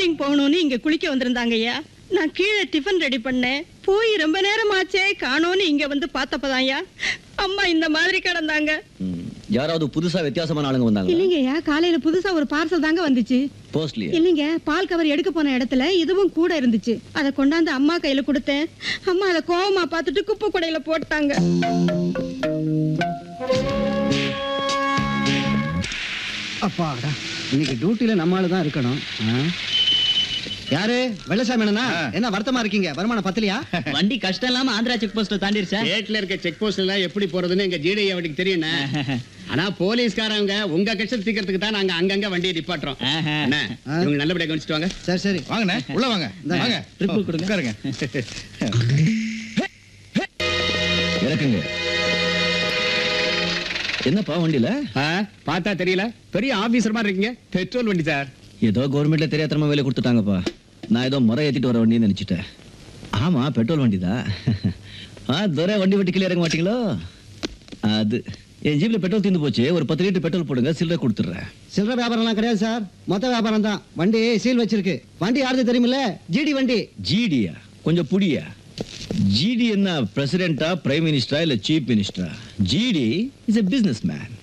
Shooting போகணும்னு இங்க குளிக்க வந்திருந்தாங்க ஐயா நான் கீழே டிஃபன் ரெடி பண்ணேன் போய் ரொம்ப நேரம் ஆச்சே காணோன்னு இங்க வந்து பார்த்தப்பதான் ஐயா அம்மா இந்த மாதிரி கிடந்தாங்க ம், யாராவது புதுசா வித்தியாசமான ஆளுங்க வந்தாங்க இல்லைங்க ஐயா காலையில புதுசா ஒரு பார்சல் தாங்க வந்துச்சு போஸ்ட்லயே இல்லைங்க பால் கவர் எடுக்க போன இடத்துல இதுவும் கூட இருந்துச்சு அதை கொண்டாந்து அம்மா கையில கொடுத்தேன் அம்மா அதை கோவமா பார்த்துட்டு குப்பை குடையில போட்டாங்க அப்பாடா இன்னைக்கு டியூட்டில நம்ம ஆளு தான் இருக்கணும் ஆ? யாரு வெள்ளசாமி அண்ணனா என்ன வருத்தமா இருக்கீங்க வருமானம் பத்தலையா வண்டி கஷ்டம் இல்லாம ஆந்திரா செக் போஸ்ட்ல தாண்டிருச்சா ஸ்டேட்ல இருக்க செக் போஸ்ட் எல்லாம் எப்படி போறதுன்னு எங்க ஜிடி அவனுக்கு தெரியும் ஆனா போலீஸ்காரங்க உங்க கஷ்டம் தீக்கிறதுக்கு தான் நாங்க அங்கங்க வண்டியை நிப்பாட்டுறோம் ஆஹா. என்ன இவங்க நல்லபடியா கவனிச்சிட்டு வாங்க சரி சரி வாங்கண்ணே உள்ள வாங்க வாங்க ட்ரிப்பு கொடுங்க உட்காருங்க இறக்குங்க என்னப்பா வண்டியில ஆ, பார்த்தா தெரியல பெரிய ஆபீசர் மாதிரி இருக்கீங்க பெட்ரோல் வண்டி சார் ஏதோ கவர்மெண்ட்ல தெரியாதனமா வேலை கொடுத்துட்டாங்கப்பா நான் ஏதோ முறை ஏத்திட்டு வர வண்டின்னு நினைச்சிட்டேன் ஆமா பெட்ரோல் வண்டி தான் ஆ துரை வண்டி வெட்டி கீழே இறங்க மாட்டீங்களோ அது என் ஜீப்ல பெட்ரோல் தீர்ந்து போச்சு ஒரு பத்து லிட்டர் பெட்ரோல் போடுங்க சில்லறை கொடுத்துட்றேன் சில்லற வியாபாரம்லாம் கிடையாது சார் மொத்த வியாபாரம் தான் வண்டி சீல் வச்சிருக்கு வண்டி யாருக்கு தெரியுமில்ல ஜிடி வண்டி ஜிடியா கொஞ்சம் புடியா ஜிடி என்ன பிரசிடென்டா பிரைம் மினிஸ்டரா இல்ல சீஃப் மினிஸ்டரா G D is a business man